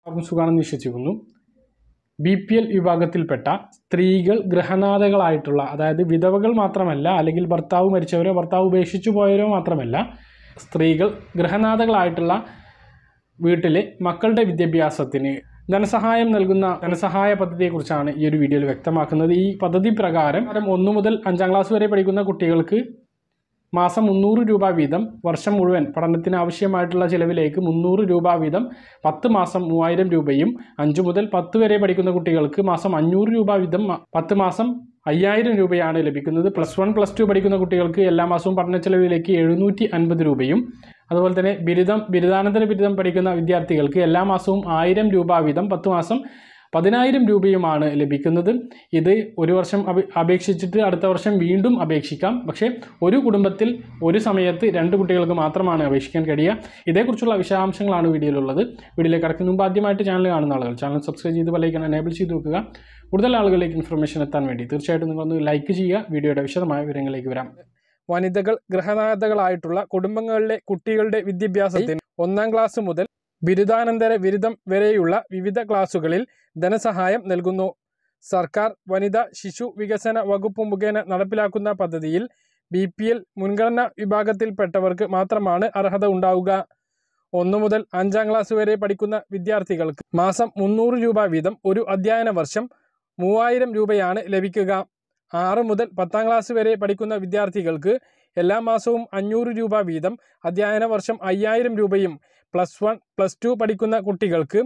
എല്ലാവർക്കും സുഖാണെന്ന് വിശ്വസിക്കുന്നു B P L വിഭാഗത്തിൽപ്പെട്ട സ്ത്രീകൾ ഗൃഹനാഥകളായിട്ടുള്ള അതായത് വിധവകൾ മാത്രമല്ല അല്ലെങ്കിൽ ഭർത്താവ് മരിച്ചവരോ ഭർത്താവ് ഉപേക്ഷിച്ചു പോയവരോ മാത്രമല്ല സ്ത്രീകൾ ഗൃഹനാഥകളായിട്ടുള്ള വീട്ടിലെ മക്കളുടെ വിദ്യാഭ്യാസത്തിന് ധനസഹായം നൽകുന്ന ധനസഹായ പദ്ധതിയെക്കുറിച്ചാണ് ഈ ഒരു വീഡിയോയിൽ വ്യക്തമാക്കുന്നത് ഈ പദ്ധതി പ്രകാരം ഒന്നു മുതൽ അഞ്ചാം ക്ലാസ് വരെ പഠിക്കുന്ന കുട്ടികൾക്ക് മാസം മുന്നൂറ് രൂപ വീതം വർഷം മുഴുവൻ പഠനത്തിന് ആവശ്യമായിട്ടുള്ള ചിലവിലേക്ക് മുന്നൂറ് രൂപ വീതം പത്ത് മാസം മൂവായിരം രൂപയും അഞ്ചു മുതൽ പത്ത് വരെ പഠിക്കുന്ന കുട്ടികൾക്ക് മാസം അഞ്ഞൂറ് രൂപ വീതം മ- പത്ത് മാസം അയ്യായിരം രൂപയാണ് ലഭിക്കുന്നത് പ്ലസ് വൺ പ്ലസ് ടു പഠിക്കുന്ന കുട്ടികൾക്ക് എല്ലാ മാസവും പഠന ചെലവിലേക്ക് എഴുന്നൂറ്റി അൻപത് രൂപയും അതുപോലെ തന്നെ ബിരുദം ബിരുദാനന്തര ബിരുദം പഠിക്കുന്ന വിദ്യാർത്ഥികൾക്ക് എല്ലാ മാസവും ആയിരം രൂപ വീതം പത്ത് മാസം പതിനായിരം രൂപയുമാണ് ലഭിക്കുന്നത് ഇത് ഒരു വർഷം അപേ അപേക്ഷിച്ചിട്ട് അടുത്ത വർഷം വീണ്ടും അപേക്ഷിക്കാം പക്ഷേ ഒരു കുടുംബത്തിൽ ഒരു സമയത്ത് രണ്ട് കുട്ടികൾക്ക് മാത്രമാണ് അപേക്ഷിക്കാൻ കഴിയുക ഇതേക്കുറിച്ചുള്ള വിശദാംശങ്ങളാണ് വീഡിയോയിലുള്ളത് വീഡിയോയിലേക്ക് കടക്കുന്ന മുമ്പ് ആദ്യമായിട്ട് ചാനൽ കാണുന്ന ആളുകൾ ചാനൽ സബ്സ്ക്രൈബ് ചെയ്ത് ബെല്ലൈക്കൺ എനേബിൾ ചെയ്ത് വെക്കുക കൂടുതൽ ആളുകളിലേക്ക് ഇൻഫർമേഷൻ എത്താൻ വേണ്ടി തീർച്ചയായിട്ടും നിങ്ങളൊന്ന് ലൈക്ക് ചെയ്യുക വീഡിയോയുടെ വിശദമായ വിവരങ്ങളിലേക്ക് വരാം വനിതകൾ ഗൃഹനാഥകളായിട്ടുള്ള കുടുംബങ്ങളിലെ കുട്ടികളുടെ വിദ്യാഭ്യാസത്തിന് ഒന്നാം ക്ലാസ് മുതൽ ബിരുദാനന്തര ബിരുദം വരെയുള്ള വിവിധ ക്ലാസുകളിൽ ധനസഹായം നൽകുന്നു സർക്കാർ വനിതാ ശിശു വികസന വകുപ്പ് മുഖേന നടപ്പിലാക്കുന്ന പദ്ധതിയിൽ ബി പി എൽ മുൻഗണനാ വിഭാഗത്തിൽപ്പെട്ടവർക്ക് മാത്രമാണ് അർഹത ഉണ്ടാവുക ഒന്നു മുതൽ അഞ്ചാം ക്ലാസ് വരെ പഠിക്കുന്ന വിദ്യാർത്ഥികൾക്ക് മാസം മുന്നൂറ് രൂപ വീതം ഒരു അധ്യയന വർഷം മൂവായിരം രൂപയാണ് ലഭിക്കുക ആറ് മുതൽ പത്താം ക്ലാസ് വരെ പഠിക്കുന്ന വിദ്യാർത്ഥികൾക്ക് എല്ലാ മാസവും അഞ്ഞൂറ് രൂപ വീതം അധ്യയന വർഷം അയ്യായിരം രൂപയും പ്ലസ് വൺ പ്ലസ് ടു പഠിക്കുന്ന കുട്ടികൾക്ക്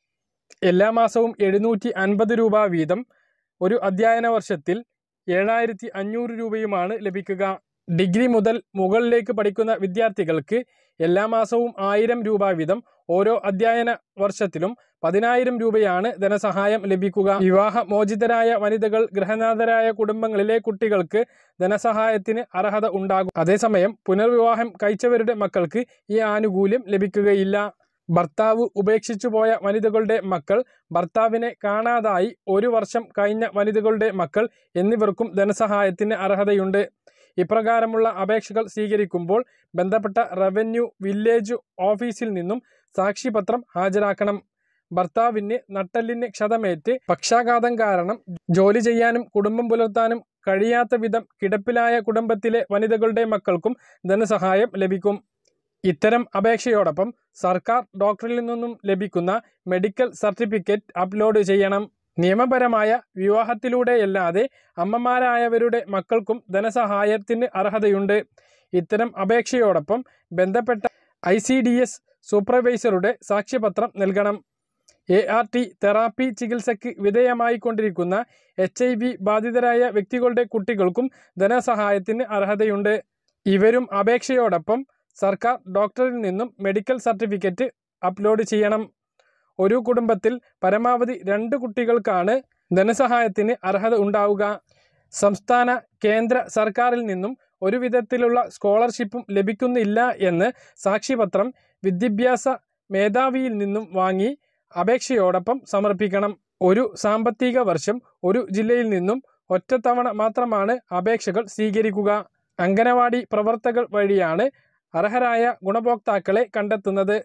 എല്ലാ മാസവും എഴുന്നൂറ്റി അൻപത് രൂപ വീതം ഒരു അധ്യയന വർഷത്തിൽ ഏഴായിരത്തി അഞ്ഞൂറ് രൂപയുമാണ് ലഭിക്കുക ഡിഗ്രി മുതൽ മുകളിലേക്ക് പഠിക്കുന്ന വിദ്യാർത്ഥികൾക്ക് എല്ലാ മാസവും ആയിരം രൂപ വീതം ഓരോ അധ്യയന വർഷത്തിലും പതിനായിരം രൂപയാണ് ധനസഹായം ലഭിക്കുക വിവാഹ മോചിതരായ വനിതകൾ ഗൃഹനാഥരായ കുടുംബങ്ങളിലെ കുട്ടികൾക്ക് ധനസഹായത്തിന് അർഹത ഉണ്ടാകും അതേസമയം പുനർവിവാഹം കഴിച്ചവരുടെ മക്കൾക്ക് ഈ ആനുകൂല്യം ലഭിക്കുകയില്ല ഭർത്താവ് ഉപേക്ഷിച്ചു പോയ വനിതകളുടെ മക്കൾ ഭർത്താവിനെ കാണാതായി ഒരു വർഷം കഴിഞ്ഞ വനിതകളുടെ മക്കൾ എന്നിവർക്കും ധനസഹായത്തിന് അർഹതയുണ്ട് ഇപ്രകാരമുള്ള അപേക്ഷകൾ സ്വീകരിക്കുമ്പോൾ ബന്ധപ്പെട്ട റവന്യൂ വില്ലേജ് ഓഫീസിൽ നിന്നും സാക്ഷിപത്രം ഹാജരാക്കണം ഭർത്താവിന് നട്ടെല്ലിന് ക്ഷതമേറ്റ് പക്ഷാഘാതം കാരണം ജോലി ചെയ്യാനും കുടുംബം പുലർത്താനും കഴിയാത്ത വിധം കിടപ്പിലായ കുടുംബത്തിലെ വനിതകളുടെ മക്കൾക്കും ധനസഹായം ലഭിക്കും ഇത്തരം അപേക്ഷയോടൊപ്പം സർക്കാർ ഡോക്ടറിൽ നിന്നും ലഭിക്കുന്ന മെഡിക്കൽ സർട്ടിഫിക്കറ്റ് അപ്ലോഡ് ചെയ്യണം നിയമപരമായ വിവാഹത്തിലൂടെയല്ലാതെ അമ്മമാരായവരുടെ മക്കൾക്കും ധനസഹായത്തിന് അർഹതയുണ്ട് ഇത്തരം അപേക്ഷയോടൊപ്പം ബന്ധപ്പെട്ട ഐ സി ഡി എസ് സൂപ്പർവൈസറുടെ സാക്ഷ്യപത്രം നൽകണം എ ആർ ടി തെറാപ്പി ചികിത്സയ്ക്ക് വിധേയമായിക്കൊണ്ടിരിക്കുന്ന എച്ച് ഐ വി ബാധിതരായ വ്യക്തികളുടെ കുട്ടികൾക്കും ധനസഹായത്തിന് അർഹതയുണ്ട് ഇവരും അപേക്ഷയോടൊപ്പം സർക്കാർ ഡോക്ടറിൽ നിന്നും മെഡിക്കൽ സർട്ടിഫിക്കറ്റ് അപ്ലോഡ് ചെയ്യണം ഒരു കുടുംബത്തിൽ പരമാവധി രണ്ട് കുട്ടികൾക്കാണ് ധനസഹായത്തിന് അർഹത ഉണ്ടാവുക സംസ്ഥാന കേന്ദ്ര സർക്കാരിൽ നിന്നും ഒരു വിധത്തിലുള്ള സ്കോളർഷിപ്പും ലഭിക്കുന്നില്ല എന്ന് സാക്ഷിപത്രം വിദ്യാഭ്യാസ മേധാവിയിൽ നിന്നും വാങ്ങി അപേക്ഷയോടൊപ്പം സമർപ്പിക്കണം ഒരു സാമ്പത്തിക വർഷം ഒരു ജില്ലയിൽ നിന്നും ഒറ്റത്തവണ മാത്രമാണ് അപേക്ഷകൾ സ്വീകരിക്കുക അംഗനവാടി പ്രവർത്തകർ വഴിയാണ് അർഹരായ ഗുണഭോക്താക്കളെ കണ്ടെത്തുന്നത്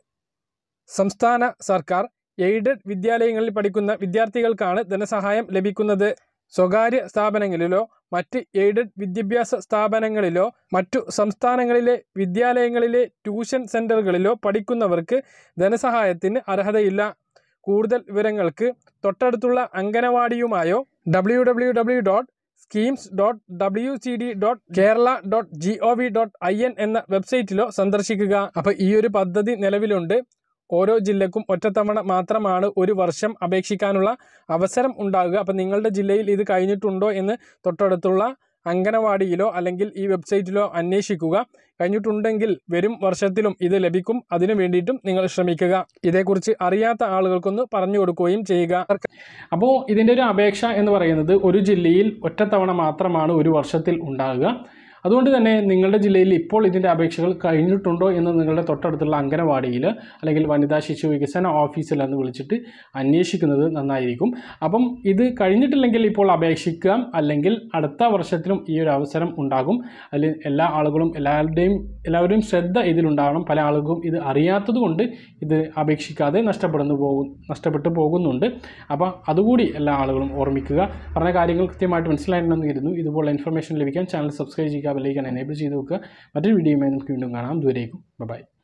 സംസ്ഥാന സർക്കാർ എയ്ഡഡ് വിദ്യാലയങ്ങളിൽ പഠിക്കുന്ന വിദ്യാർത്ഥികൾക്കാണ് ധനസഹായം ലഭിക്കുന്നത് സ്വകാര്യ സ്ഥാപനങ്ങളിലോ മറ്റ് എയ്ഡഡ് വിദ്യാഭ്യാസ സ്ഥാപനങ്ങളിലോ മറ്റു സംസ്ഥാനങ്ങളിലെ വിദ്യാലയങ്ങളിലെ ട്യൂഷൻ സെൻ്ററുകളിലോ പഠിക്കുന്നവർക്ക് ധനസഹായത്തിന് അർഹതയില്ല കൂടുതൽ വിവരങ്ങൾക്ക് തൊട്ടടുത്തുള്ള അംഗനവാടിയുമായോ W W W dot schemes dot W C D dot Kerala dot G O V dot I N എന്ന വെബ്സൈറ്റിലോ സന്ദർശിക്കുക അപ്പോൾ ഈ ഒരു പദ്ധതി നിലവിലുണ്ട് ഓരോ ജില്ലക്കും ഒറ്റത്തവണ മാത്രമാണ് ഒരു വർഷം അപേക്ഷിക്കാനുള്ള അവസരം ഉണ്ടാകുക അപ്പോൾ നിങ്ങളുടെ ജില്ലയിൽ ഇത് കഴിഞ്ഞിട്ടുണ്ടോ എന്ന് തൊട്ടടുത്തുള്ള അംഗനവാടിയിലോ അല്ലെങ്കിൽ ഈ വെബ്സൈറ്റിലോ അന്വേഷിക്കുക കഴിഞ്ഞിട്ടുണ്ടെങ്കിൽ വരും വർഷത്തിലും ഇത് ലഭിക്കും അതിനു വേണ്ടിയിട്ടും നിങ്ങൾ ശ്രമിക്കുക ഇതേക്കുറിച്ച് അറിയാത്ത ആളുകൾക്കൊന്ന് പറഞ്ഞു കൊടുക്കുകയും ചെയ്യുക അപ്പോൾ ഇതിൻ്റെ ഒരു അപേക്ഷ എന്ന് പറയുന്നത് ഒരു ജില്ലയിൽ ഒറ്റത്തവണ മാത്രമാണ് ഒരു വർഷത്തിൽ ഉണ്ടാകുക അതുകൊണ്ട് തന്നെ നിങ്ങളുടെ ജില്ലയിൽ ഇപ്പോൾ ഇതിൻ്റെ അപേക്ഷകൾ കഴിഞ്ഞിട്ടുണ്ടോ എന്ന് നിങ്ങളുടെ തൊട്ടടുത്തുള്ള അംഗനവാടിയിൽ അല്ലെങ്കിൽ വനിതാ ശിശു വികസന ഓഫീസിൽ എന്ന് വിളിച്ചിട്ട് അന്വേഷിക്കുന്നത് നന്നായിരിക്കും അപ്പം ഇത് കഴിഞ്ഞിട്ടില്ലെങ്കിൽ ഇപ്പോൾ അപേക്ഷിക്കാം അല്ലെങ്കിൽ അടുത്ത വർഷത്തിലും ഈ ഒരു അവസരം ഉണ്ടാകും അതിൽ എല്ലാ ആളുകളും എല്ലാവരുടെയും എല്ലാവരുടെയും ശ്രദ്ധ ഇതിലുണ്ടാകണം പല ആളുകൾക്കും ഇത് അറിയാത്തത് കൊണ്ട് ഇത് അപേക്ഷിക്കാതെ നഷ്ടപ്പെടുന്നു പോകും നഷ്ടപ്പെട്ടു പോകുന്നുണ്ട് അപ്പോൾ അതുകൂടി എല്ലാ ആളുകളും ഓർമ്മിക്കുക പറഞ്ഞ കാര്യങ്ങൾ കൃത്യമായിട്ട് മനസ്സിലായിട്ടുണ്ടെന്ന് കരുതുന്നു ഇതുപോലെ ഇൻഫർമേഷൻ ലഭിക്കാൻ ചാനൽ സബ്സ്ക്രൈബ് ചെയ്യുക ബെല്ലൈക്കൺ എനേബിൾ ചെയ്ത് വെക്കുക മറ്റൊരു വീഡിയോയുമായി നമുക്ക് വീണ്ടും കാണാം ദൂരേക്കും ബൈ